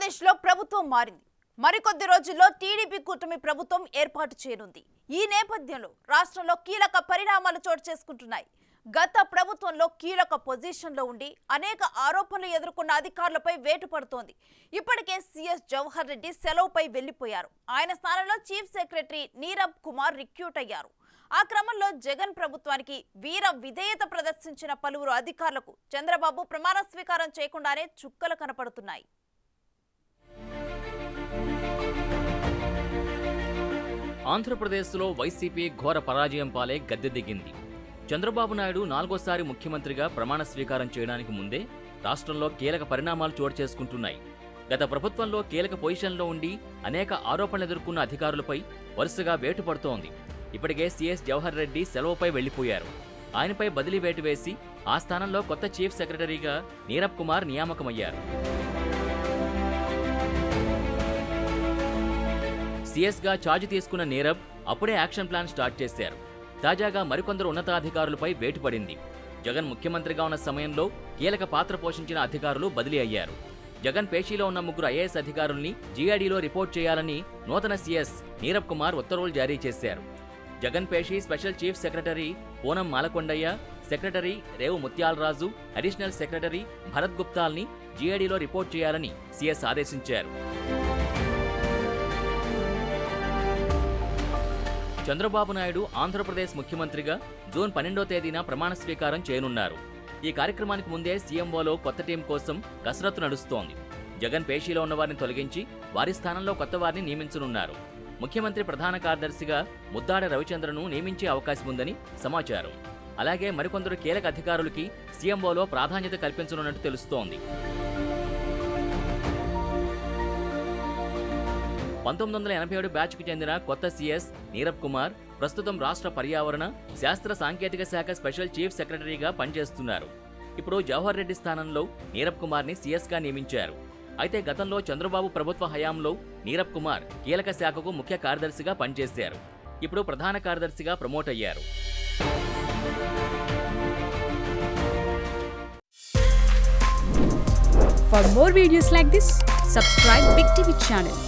ఆంధ్రప్రదేశ్ లో ప్రభుత్వం మారింది మరికొద్ది రోజుల్లో టీడీపీ కూటమి ప్రభుత్వం ఏర్పాటు చేయనుంది ఈ నేపథ్యంలో రాష్ట్రంలో కీలక పరిణామాలు చోటు చేసుకుంటున్నాయి గత ప్రభుత్వంలో కీలక పొజిషన్లో ఉండి అనేక ఆరోపణలు ఎదుర్కొన్న అధికారులపై వేటు పడుతోంది ఇప్పటికే సీఎస్ జవహర్ రెడ్డి సెలవుపై వెళ్లిపోయారు ఆయన స్థానంలో chief secretary Nirab Kumar recruit అయ్యారు ఆ క్రమంలో జగన్ ప్రభుత్వానికి వీర విధేయత ప్రదర్శించిన పలువురు అధికారులకు చంద్రబాబు ప్రమాణ స్వీకారం చేయకుండానే చుక్కలు కనపడుతున్నాయి ఆంధ్రప్రదేశ్లో వైసీపీ ఘోర పరాజయం పాలే గద్దె దిగింది చంద్రబాబు నాయుడు నాలుగోసారి ముఖ్యమంత్రిగా ప్రమాణ స్వీకారం చేయడానికి ముందే రాష్ట్రంలో కీలక పరిణామాలు చోటు చేసుకుంటున్నాయి గత ప్రభుత్వంలో కీలక పొజిషన్లో ఉండి అనేక ఆరోపణలు ఎదుర్కొన్న అధికారులపై వరుసగా వేటు పడుతోంది ఇప్పటికే సీఎస్ జవహర్ రెడ్డి సెలవుపై వెళ్లిపోయారు ఆయనపై బదిలీ వేటు వేసి ఆ స్థానంలో కొత్త చీఫ్ సెక్రటరీగా నీరబ్ కుమార్ నియామకమయ్యారు సీఎస్గా ఛార్జ్ తీసుకున్న నీరబ్ అప్పుడే యాక్షన్ ప్లాన్ స్టార్ట్ చేశారు తాజాగా మరికొందరు ఉన్నతాధికారులపై వేటు పడింది జగన్ ముఖ్యమంత్రిగా ఉన్న సమయంలో కీలక పాత్ర పోషించిన అధికారులు బదిలీ అయ్యారు జగన్ పేషీలో ఉన్న ముగ్గురు ఐఏఎస్ అధికారుల్ని జీఐడీలో రిపోర్ట్ చేయాలని నూతన సీఎస్ నీరబ్ కుమార్ ఉత్తర్వులు జారీ చేశారు జగన్ పేషి special chief secretary Poonam Malakondaiah secretary Revu Muthyalaraju additional secretary Bharat గుప్తాల్ని జీఐడీలో రిపోర్ట్ చేయాలని సీఎస్ ఆదేశించారు చంద్రబాబు నాయుడు ఆంధ్రప్రదేశ్ ముఖ్యమంత్రిగా జూన్ పన్నెండో తేదీన ప్రమాణ స్వీకారం చేయనున్నారు ఈ కార్యక్రమానికి ముందే సీఎంఓలో కొత్త టీం కోసం కసరత్తు నడుస్తోంది జగన్ పేషీలో ఉన్న వారిని తొలగించి వారి స్థానంలో కొత్త వారిని నియమించనున్నారు ముఖ్యమంత్రి ప్రధాన కార్యదర్శిగా ముద్దాడ రవిచంద్రను నియమించే అవకాశం ఉందని సమాచారం అలాగే మరికొందరు కీలక అధికారులకి సీఎంఓలో ప్రాధాన్యత కల్పించనున్నట్టు తెలుస్తోంది పంతొమ్మిది వందల ఎనభై ఏడు బ్యాచ్కు చెందిన కొత్త సీఎస్ నీరబ్ కుమార్ ప్రస్తుతం రాష్ట్ర పర్యావరణ శాస్త్ర సాంకేతిక శాఖ స్పెషల్ చీఫ్ సెక్రటరీగా పనిచేస్తున్నారు ఇప్పుడు జవహర్ రెడ్డి స్థానంలో నీరబ్ కుమార్ని సీఎస్గా నియమించారు అయితే గతంలో చంద్రబాబు ప్రభుత్వ హయాంలో నీరబ్ కుమార్ కీలక శాఖకు ముఖ్య కార్యదర్శిగా పనిచేశారు ఇప్పుడు ప్రధాన కార్యదర్శిగా ప్రమోట్ అయ్యారు For more videos like this, subscribe Big TV channel